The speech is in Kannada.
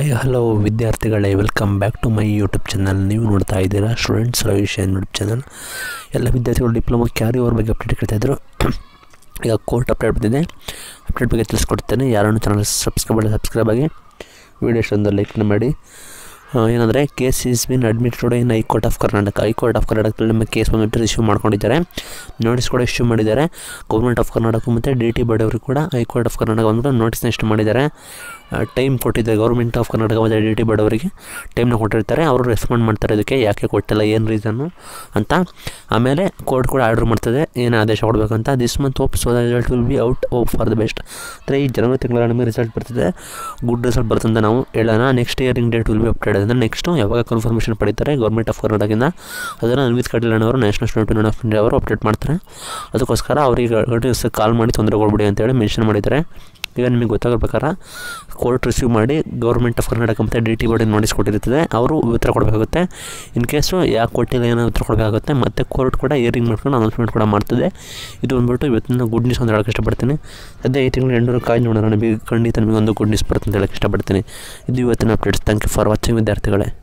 ಹಾಯ್ ಹಲೋ ವಿದ್ಯಾರ್ಥಿಗಳೇ welcome back to my YouTube channel ನೀವು ನೋಡ್ತಾ ಇದ್ದೀರಾ ಸ್ಟೂಡೆಂಟ್ಸ್ ರವಿಶನ್ ಯೂಟ್ಯೂಬ್ ಚಾನಲ್ ಎಲ್ಲ ವಿದ್ಯಾರ್ಥಿಗಳು ಡಿಪ್ಲೊಮಾ ಕ್ಯಾರಿ ಓವರ್ ಬಗ್ಗೆ ಅಪ್ಡೇಟ್ ಕೇಳ್ತಾಯಿದ್ರು ಈಗ ಕೋರ್ಟ್ ಅಪ್ಡೇಟ್ ಬಂದಿದೆ ಅಪ್ಡೇಟ್ ಬಗ್ಗೆ ತಿಳಿಸ್ಕೊಡ್ತೇನೆ ಯಾರನ್ನು ಚಾನಲ್ ಸಬ್ಸ್ಕ್ರೈಬ್ ಮಾಡಿ ಸಬ್ಸ್ಕ್ರೈಬ್ ಆಗಿ ವಿಡಿಯೋ ಇಷ್ಟೊಂದು ಲೈಕ್ನ ಮಾಡಿ ಏನಂದರೆ case is been admitted in high court of Karnataka high court of ಕರ್ನಾಟಕದಲ್ಲಿ ನಮ್ಮ ಕೇಸ್ ಬಂದುಬಿಟ್ಟು ರಿಸೀವ್ ಮಾಡ್ಕೊಂಡಿದ್ದಾರೆ ನೋಟಿಸ್ ಕೂಡ ಇಶ್ಯೂ ಮಾಡಿದ್ದಾರೆ ಗೌರ್ಮೆಂಟ್ ಆಫ್ ಕರ್ನಾಟಕ ಮತ್ತು ಡಿ ಟಿ ಬಡವ್ರಿಗೆ ಕೂಡ ಹೈಕೋರ್ಟ್ ಆಫ್ ಕರ್ನಾಟಕ ಬಂದ್ಬಿಟ್ಟು ನೋಟಿಸ್ನ ಇಶ್ಯೂ ಮಾಡಿದ್ದಾರೆ ಟೈಮ್ ಕೊಟ್ಟಿದ್ದಾರೆ ಗೌರ್ಮೆಂಟ್ ಆಫ್ ಕರ್ನಾಟಕ ಮತ್ತು ಡಿ ಟಿ ಬಡವರಿಗೆ ಟೈಮ್ನ ಕೊಟ್ಟಿರ್ತಾರೆ ಅವರು ರೆಸ್ಪಾಂಡ್ ಮಾಡ್ತಾರೆ ಇದಕ್ಕೆ ಯಾಕೆ ಕೊಟ್ಟಿಲ್ಲ ಏನು ರೀಸನ್ನು ಅಂತ ಆಮೇಲೆ ಕೋರ್ಟ್ ಕೂಡ ಆರ್ಡರ್ ಮಾಡ್ತದೆ ಏನು ಆದೇಶ ಕೊಡಬೇಕಂತ this month hope so result will be out hope for the best ಅಂದರೆ ಈ ಜನವರಿ ತಿಂಗಳ ನಮಗೆ ರಿಸಲ್ಟ್ ಬರ್ತಿದೆ ಗುಡ್ ರಿಸಲ್ಟ್ ಬರ್ತಂತ ನಾವು ಹೇಳೋಣ next hearing date will be update ಅಂದರೆ ನೆಕ್ಸ್ಟು ಯಾವಾಗ ಕನ್ಫರ್ಮೇಷನ್ ಪಡೀತಾರೆ ಗೌರ್ಮೆಂಟ್ ಆಫ್ ಕರ್ನಾಟಕದಿಂದ ಅದನ್ನು ಅನ್ವಿತ್ ಕಟೀಲ್ ಅವರು national student union of India ಅವರು ಅಪ್ಡೇಟ್ ಮಾಡ್ತಾರೆ ಅದಕ್ಕೋಸ್ಕರ ಅವರಿಗೆ ಕಾಲ್ ಮಾಡಿ ತೊಂದರೆ ಕೊಡ್ಬಿಡಿ ಅಂತೇಳಿ ಮೆನ್ಷನ್ ಮಾಡಿದ್ದಾರೆ ಈಗ ನಿಮಗೆ ಗೊತ್ತಾಗೋ ಪ್ರಕಾರ ಕೋರ್ಟ್ ರಿಸೀವ್ ಮಾಡಿ ಗೌರ್ಮೆಂಟ್ ಆಫ್ ಕರ್ನಾಟಕ ಮತ್ತು ಡಿ ಟಿ ಬೋರ್ಡಿನ ನೋಟಿಸ್ ಕೊಟ್ಟಿರ್ತದೆ ಅವರು ಉತ್ತರ ಕೊಡಬೇಕಾಗುತ್ತೆ ಇನ್ ಕೇಸು ಯಾಕೆ ಕೊಟ್ಟಿಲ್ಲ ಏನೋ ಉತ್ತರ ಕೊಡಬೇಕಾಗುತ್ತೆ ಮತ್ತು ಕೋರ್ಟ್ ಕೂಡ ಇಯರಿಂಗ್ ಮಾಡ್ಕೊಂಡು ಅನೌನ್ಸ್ಮೆಂಟ್ ಕೂಡ ಮಾಡ್ತದೆ ಇದು ಬಂದ್ಬಿಟ್ಟು ಇವತ್ತಿನ ಗುಡ್ ನ್ಯೂಸ್ ಅಂತ ಹೇಳೋಕ್ಕೆ ಇಷ್ಟಪಡ್ತೀನಿ ಸದ್ಯ ಈ ತಿಂಗಳು ಎಂಟುನೂರು ಕಾಯಿ ನೋಡೋಣ ನಿಮಗೆ ಖಂಡಿತ ನಿಮಗೆ ಒಂದು ಗುಡ್ ನ್ಯೂಸ್ ಬರುತ್ತೆ ಅಂತ ಹೇಳೋಕ್ಕೆ ಇಷ್ಟಪಡ್ತೀನಿ ಇದು ಇವತ್ತಿನ updates thank you for watching ವಿದ್ಯಾರ್ಥಿಗಳೇ